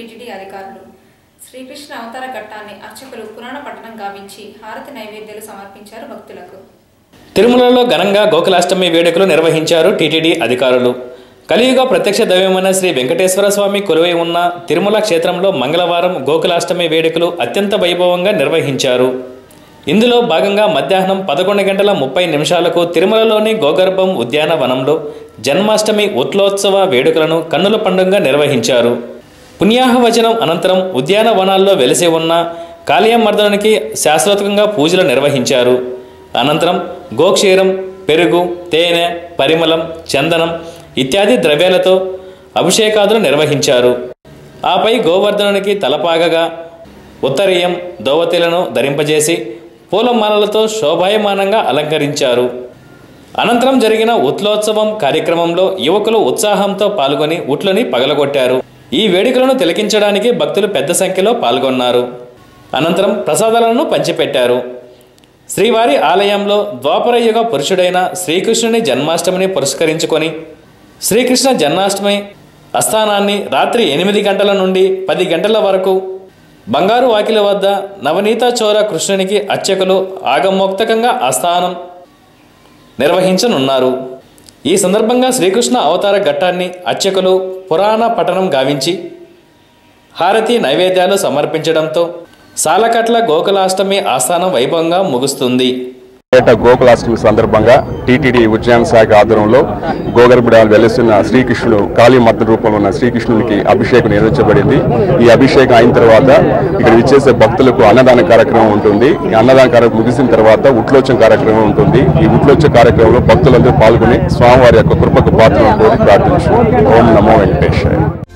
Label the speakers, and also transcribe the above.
Speaker 1: TTD అధికారులు శ్రీకృష్ణ అవతార ఘట్టాన్ని అర్చకులు పురాణ పట్టణం గావించి హారతి నైవేద్యాలు సమర్పించారు భక్తులకు
Speaker 2: తిరుమలలో ఘనంగా గోకులాష్టమి వేడుకలు నిర్వహించారు టీటీడీ అధికారులు కలియుగ ప్రత్యక్ష దైవమైన శ్రీ వెంకటేశ్వర స్వామి కొలువై ఉన్న తిరుమల క్షేత్రంలో మంగళవారం గోకులాష్టమి వేడుకలు అత్యంత వైభవంగా నిర్వహించారు ఇందులో భాగంగా మధ్యాహ్నం పదకొండు గంటల ముప్పై నిమిషాలకు తిరుమలలోని గోగర్భం ఉద్యానవనంలో జన్మాష్టమి ఉత్లోత్సవ వేడుకలను కన్నుల పండుగగా నిర్వహించారు పుణ్యాహవచనం అనంతరం ఉద్యానవనాల్లో వెలిసి ఉన్న కాళీయమర్దనునికి శాశ్వతంగా పూజలు నిర్వహించారు అనంతరం గోక్షీరం పెరుగు తేనె పరిమళం చందనం ఇత్యాది ద్రవ్యాలతో అభిషేకాదులు నిర్వహించారు ఆపై గోవర్ధనునికి తలపాగగా ఉత్తరీయం దోవతీలను ధరింపజేసి పూలమాలలతో శోభాయమానంగా అలంకరించారు అనంతరం జరిగిన ఉత్లోత్సవం కార్యక్రమంలో యువకులు ఉత్సాహంతో పాల్గొని ఉట్లని పగలగొట్టారు ఈ వేడుకలను తిలకించడానికి భక్తులు పెద్ద సంఖ్యలో పాల్గొన్నారు అనంతరం ప్రసాదాలను పంచిపెట్టారు శ్రీవారి ఆలయంలో ద్వాపర యుగ పురుషుడైన శ్రీకృష్ణుని జన్మాష్టమిని పురస్కరించుకొని శ్రీకృష్ణ జన్మాష్టమి అస్థానాన్ని రాత్రి ఎనిమిది గంటల నుండి పది గంటల వరకు బంగారు వాకిల వద్ద నవనీత చోర కృష్ణునికి అర్చకులు ఆగమోక్తకంగా ఆస్థానం నిర్వహించనున్నారు ఈ సందర్భంగా శ్రీకృష్ణ అవతార ఘట్టాన్ని అర్చకులు పురాణ పఠనం గావించి హారతి నైవేద్యాలు సమర్పించడంతో సాలకట్ల గోకులాష్టమి ఆస్థానం వైభవంగా ముగుస్తుంది
Speaker 3: ఏటా గోకులాష్టమి సందర్భంగా టీటీడీ ఉద్యాన శాఖ ఆధ్వర్యంలో గోగర్భుడాలు వెలుస్తున్న శ్రీకృష్ణుడు కాళీమర్ద రూపంలో ఉన్న శ్రీకృష్ణునికి అభిషేకం నిర్వహించబడింది ఈ అభిషేకం అయిన తర్వాత ఇక్కడ విచ్చేసే భక్తులకు అన్నదాన కార్యక్రమం ఉంటుంది ఈ అన్నదాన కార్యక్రమం ముగిసిన తర్వాత ఉట్లోచన కార్యక్రమం ఉంటుంది ఈ ఉట్లోచన కార్యక్రమంలో భక్తులందరూ పాల్గొని స్వామివారి యొక్క కృపకు పాత్రను కోరి ప్రార్థించు ఓం నమో వెంకటేశ్వర